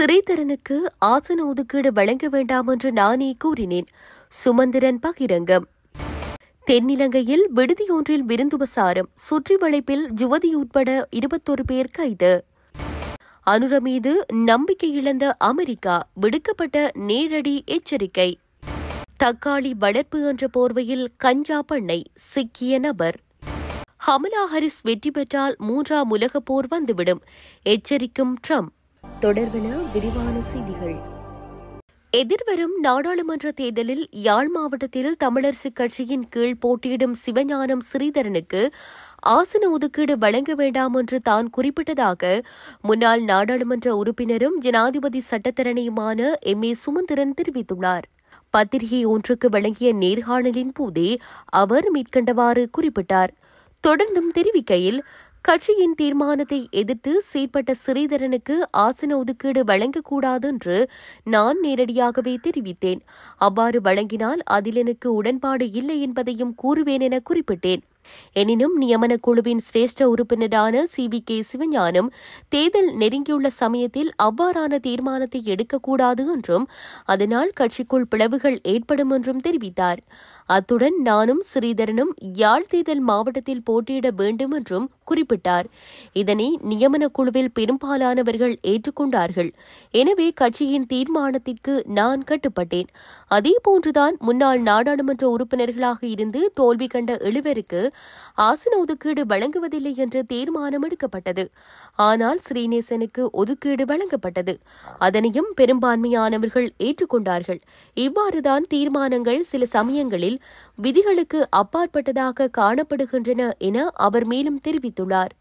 சிறைத்தரனுக்கு ஆசன ஒதுக்கீடு வழங்க வேண்டாம் என்று நானே கூறினேன் சுமந்திரன் பகிரங்கம் தென்னிலங்கையில் விடுதியொன்றில் விருந்துபசாரம் சுற்றி வளைப்பில் ஜுவதி உட்பட இருபத்தொரு பேர் கைது அனுர மீது நம்பிக்கை இழந்த அமெரிக்கா விடுக்கப்பட்ட நேரடி எச்சரிக்கை தக்காளி வளர்ப்பு என்ற போர்வையில் கஞ்சா பண்ணை சிக்கிய நபர் ஹமலா ஹரிஸ் வெற்றி பெற்றால் மூன்றாம் உலகப் போர் வந்துவிடும் எச்சரிக்கும் ட்ரம்ப் தொடர்பென விரிவான செய்திகள் எதிர்வரும் நாடாளுமன்ற தேர்தலில் யாழ் மாவட்டத்தில் தமிழரசுக் கட்சியின் கீழ் போட்டியிடும் சிவஞானம் ஸ்ரீதரனுக்கு ஆசன ஒதுக்கீடு வழங்க வேண்டாம் என்று தான் குறிப்பிட்டதாக முன்னாள் நாடாளுமன்ற உறுப்பினரும் ஜனாதிபதி சட்டத்தரணியுமான எம் ஏ சுமந்திரன் தெரிவித்துள்ளார் பத்திரிகை ஒன்றுக்கு வழங்கிய நேர்காணலின் போதே அவர் மேற்கண்டவாறு குறிப்பிட்டார் தொடர்ந்தும் தெரிவிக்கையில் கட்சியின் தீர்மானத்தை எதிர்த்து செயற்பட்ட ஸ்ரீதரனுக்கு ஆசன ஒதுக்கீடு வழங்கக்கூடாது என்று நான் நேரடியாகவே தெரிவித்தேன் அவ்வாறு வழங்கினால் அதில் எனக்கு உடன்பாடு இல்லை என்பதையும் கூறுவேன் என குறிப்பிட்டேன் எனினும் நியமன குழுவின் சிரேஷ்ட உறுப்பினரான சி வி கே சிவஞானம் தேர்தல் நெருங்கியுள்ள சமயத்தில் அவ்வாறான தீர்மானத்தை எடுக்கக்கூடாது என்றும் அதனால் கட்சிக்குள் பிளவுகள் ஏற்படும் என்றும் தெரிவித்தார் அத்துடன் நானும் ஸ்ரீதரனும் யாழ் தேர்தல் மாவட்டத்தில் போட்டியிட வேண்டும் என்றும் குறிப்பிட்டார் இதனை நியமன குழுவில் பெரும்பாலானவர்கள் ஏற்றுக்கொண்டார்கள் எனவே கட்சியின் தீர்மானத்திற்கு நான் கட்டுப்பட்டேன் அதேபோன்றுதான் முன்னாள் நாடாளுமன்ற உறுப்பினர்களாக இருந்து தோல்வி கண்ட எழுவருக்கு ஆசன ஒதுக்கீடு வழங்குவதில்லை என்ற தீர்மானம் எடுக்கப்பட்டது ஆனால் ஸ்ரீநேசனுக்கு ஒதுக்கீடு வழங்கப்பட்டது அதனையும் பெரும்பான்மையானவர்கள் ஏற்றுக்கொண்டார்கள் இவ்வாறுதான் தீர்மானங்கள் சில சமயங்களில் விதிகளுக்கு அப்பாற்பட்டதாக காணப்படுகின்றன என அவர் மேலும் தெரிவித்துள்ளார்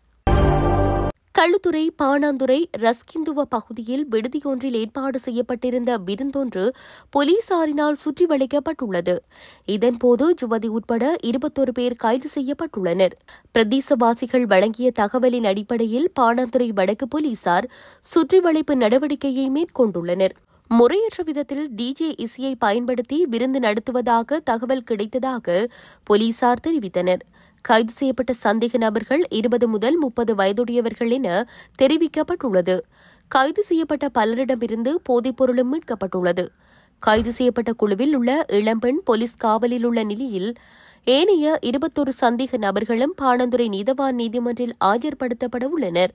களுத்துறை பாணாந்துறை ரஸ்கிந்துவ பகுதியில் விடுதியொன்றில் ஏற்பாடு செய்யப்பட்டிருந்த விருந்தொன்று போலீசாரினால் சுற்றி வளைக்கப்பட்டுள்ளது இதன்போது ஜுவதி உட்பட இருபத்தொரு பேர் கைது செய்யப்பட்டுள்ளனர் பிரதேசவாசிகள் வழங்கிய தகவலின் அடிப்படையில் பாணாந்துறை வடக்கு போலீசார் சுற்றி வளைப்பு நடவடிக்கையை மேற்கொண்டுள்ளனர் முறையற்ற விதத்தில் டிஜே இசையை பயன்படுத்தி விருந்து நடத்துவதாக தகவல் கிடைத்ததாக போலீசார் தெரிவித்தனர் கைது செய்யப்பட்ட சந்தேக நபர்கள் இருபது முதல் முப்பது வயதுடையவர்கள் என தெரிவிக்கப்பட்டுள்ளது கைது செய்யப்பட்ட பலரிடமிருந்து போதைப்பொருளும் மீட்கப்பட்டுள்ளது கைது செய்யப்பட்ட குழுவில் உள்ள இளம்பெண் போலீஸ் காவலில் உள்ள நிலையில் ஏனைய இருபத்தொரு சந்தேக நபர்களும் பாணந்துறை நீதவான் நீதிமன்றில் ஆஜர்படுத்தப்பட உள்ளனர்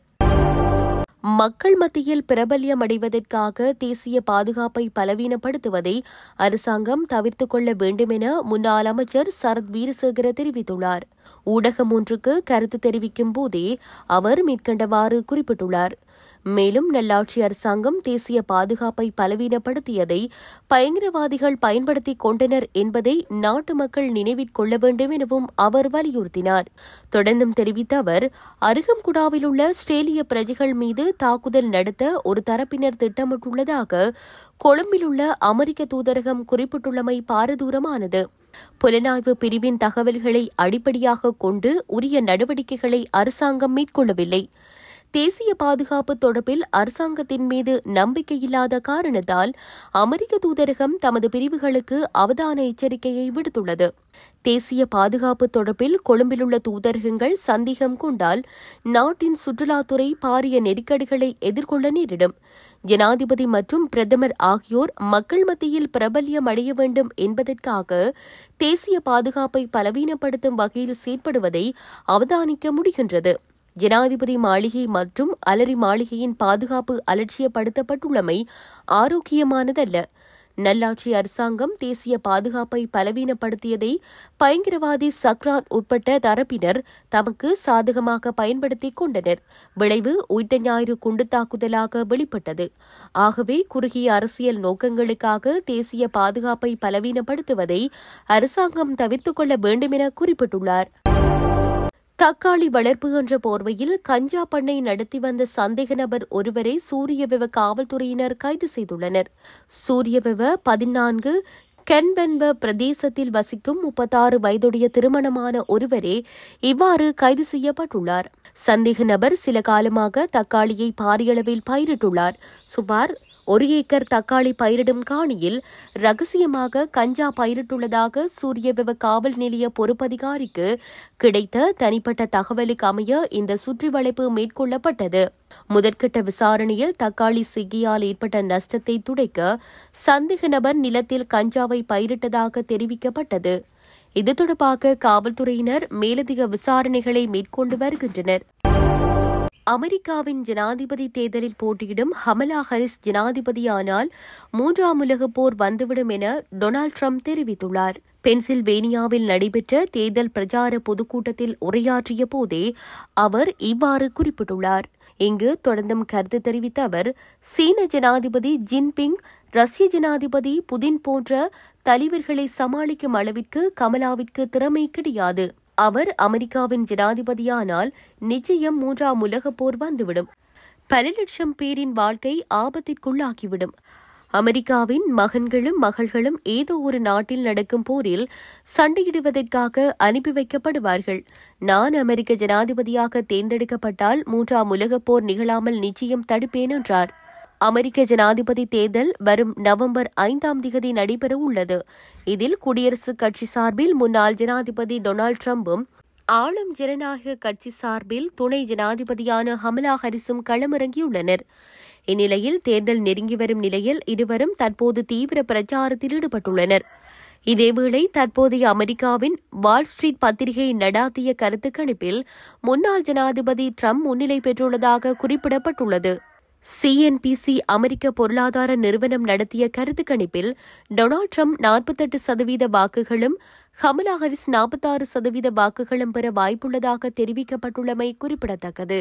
மக்கள் மத்தியில் பிரபல்யம் அடைவதற்காக தேசிய பாதுகாப்பை பலவீனப்படுத்துவதை அரசாங்கம் தவிர்த்துக் கொள்ள வேண்டும் என முன்னாள் அமைச்சர் சரத் வீரசேகர தெரிவித்துள்ளார் ஊடகம் ஒன்றுக்கு கருத்து தெரிவிக்கும் போதே அவர் மேற்கண்டவாறு குறிப்பிட்டுள்ளார் மேலும் நல்லாட்சி அரசாங்கம் தேசிய பாதுகாப்பை பலவீனப்படுத்தியதை பயங்கரவாதிகள் பயன்படுத்திக் கொண்டனர் என்பதை நாட்டு மக்கள் நினைவிற்கொள்ள வேண்டும் எனவும் அவர் வலியுறுத்தினார் தொடர்ந்தும் தெரிவித்த அவர் அருகம்குடாவில் உள்ள ஆஸ்திரேலிய பிரஜைகள் மீது தாக்குதல் நடத்த ஒரு தரப்பினர் திட்டமிட்டுள்ளதாக கொழும்பில் உள்ள அமெரிக்க தூதரகம் குறிப்பிட்டுள்ளமை பாரதூரமானது புலனாய்வு பிரிவின் தகவல்களை அடிப்படையாக கொண்டு உரிய நடவடிக்கைகளை அரசாங்கம் மேற்கொள்ளவில்லை தேசிய பாதுகாப்பு தொடர்பில் அரசாங்கத்தின் மீது நம்பிக்கையில்லாத காரணத்தால் அமெரிக்க தூதரகம் தமது பிரிவுகளுக்கு அவதான எச்சரிக்கையை விடுத்துள்ளது தேசிய பாதுகாப்பு தொடர்பில் கொழும்பிலுள்ள தூதரகங்கள் சந்தேகம் கொண்டால் நாட்டின் சுற்றுலாத்துறை பாரிய நெருக்கடிகளை எதிர்கொள்ள நேரிடும் ஜனாதிபதி மற்றும் பிரதமர் ஆகியோர் மக்கள் மத்தியில் பிரபல்யம் அடைய வேண்டும் என்பதற்காக தேசிய பாதுகாப்பை பலவீனப்படுத்தும் வகையில் செயற்படுவதை அவதானிக்க முடிகின்றது ஜனாதிபதி மாளிகை மற்றும் அலரி மாளிகையின் பாதுகாப்பு அலட்சியப்படுத்தப்பட்டுள்ளமை ஆரோக்கியமானதல்ல நல்லாட்சி அரசாங்கம் தேசிய பாதுகாப்பை பலவீனப்படுத்தியதை பயங்கரவாதி சக்ரான் உட்பட்ட தரப்பினர் தமக்கு சாதகமாக பயன்படுத்திக் கொண்டனர் விளைவு உயிர்த்த ஞாயிறு குண்டு தாக்குதலாக வெளிப்பட்டது ஆகவே குறுகிய அரசியல் நோக்கங்களுக்காக தேசிய பாதுகாப்பை பலவீனப்படுத்துவதை அரசாங்கம் தவிர்த்துக் கொள்ள வேண்டும் என குறிப்பிட்டுள்ளார் தக்காளி வளர்ப்பு என்ற போர்வையில் கஞ்சா பண்ணை நடத்தி வந்த சந்தேக நபர் ஒருவரை சூரியவெவ காவல்துறையினர் கைது செய்துள்ளனர் சூரியவெவ பதினான்கு கென்பென்ப பிரதேசத்தில் வசிக்கும் முப்பத்தாறு வயதுடைய திருமணமான ஒருவரே இவ்வாறு கைது செய்யப்பட்டுள்ளார் சந்தேக நபர் சில காலமாக தக்காளியை பாரியளவில் பயிரிட்டுள்ளார் சுமார் ஒரு ஏக்கர் தக்காளி பயிரிடும் காணியில் ரகசியமாக கஞ்சா பயிரிட்டுள்ளதாக சூரியவெவ காவல் நிலைய பொறுப்பதிகாரிக்கு கிடைத்த தனிப்பட்ட தகவலுக்கு அமைய இந்த சுற்றி வளைப்பு மேற்கொள்ளப்பட்டது முதற்கட்ட விசாரணையில் தக்காளி சிக்கியால் ஏற்பட்ட நஷ்டத்தை துடைக்க சந்தேக நபர் நிலத்தில் கஞ்சாவை பயிரிட்டதாக தெரிவிக்கப்பட்டது இது தொடர்பாக காவல்துறையினர் மேலதிக விசாரணைகளை மேற்கொண்டு வருகின்றனர் அமெரிக்காவின் ஜனாதிபதி தேர்தலில் போட்டியிடும் ஹமலா ஹரிஸ் ஜனாதிபதியானால் மூன்றாம் உலகப் போர் வந்துவிடும் என டொனால்ட் ட்ரம்ப் தெரிவித்துள்ளார் பென்சில்வேனியாவில் நடைபெற்ற தேர்தல் பிரச்சார பொதுக்கூட்டத்தில் உரையாற்றிய போதே அவர் இவ்வாறு குறிப்பிட்டுள்ளார் இங்கு தொடர்ந்தும் கருத்து தெரிவித்த அவர் சீன ஜனாதிபதி ஜின்பிங் ரஷ்ய ஜனாதிபதி புதின் போன்ற தலைவர்களை சமாளிக்கும் அளவிற்கு கமலாவிற்கு திறமை கிடையாது அவர் அமெரிக்காவின் ஜனாதிபதியானால் நிச்சயம் மூன்றாம் உலகப் போர் வந்துவிடும் பல லட்சம் பேரின் வாழ்க்கை ஆபத்திற்குள்ளாகிவிடும் அமெரிக்காவின் மகன்களும் மகள்களும் ஏதோ ஒரு நாட்டில் நடக்கும் போரில் சண்டையிடுவதற்காக அனுப்பி வைக்கப்படுவார்கள் நான் அமெரிக்க ஜனாதிபதியாக தேர்ந்தெடுக்கப்பட்டால் மூன்றாம் உலகப் போர் நிகழாமல் நிச்சயம் தடுப்பேன் என்றார் அமெரிக்க ஜனாதிபதி தேர்தல் வரும் நவம்பர் ஐந்தாம் திகதி நடைபெற உள்ளது இதில் குடியரசுக் கட்சி சார்பில் முன்னாள் ஜனாதிபதி டொனால்டு டிரம்பும் ஆளும் ஜனநாயக கட்சி சார்பில் துணை ஜனாதிபதியான ஹமலா ஹரிஸும் களமிறங்கியுள்ளனர் இந்நிலையில் தேர்தல் நெருங்கி வரும் நிலையில் இருவரும் தற்போது தீவிர பிரச்சாரத்தில் ஈடுபட்டுள்ளனர் இதேவேளை தற்போதைய அமெரிக்காவின் வால் ஸ்ட்ரீட் பத்திரிகை நடாத்திய கருத்து கணிப்பில் முன்னாள் ஜனாதிபதி ட்ரம்ப் முன்னிலை பெற்றுள்ளதாக குறிப்பிடப்பட்டுள்ளது சிஎன்பிசி அமெரிக்க பொருளாதார நிறுவனம் நடத்திய கருத்து கணிப்பில் டொனால்டு ட்ரம்ப் நாற்பத்தெட்டு சதவீத வாக்குகளும் கமலா ஹரிஸ் நாற்பத்தாறு சதவீத வாக்குகளும் பெற வாய்ப்புள்ளதாக தெரிவிக்கப்பட்டுள்ளமை குறிப்பிடத்தக்கது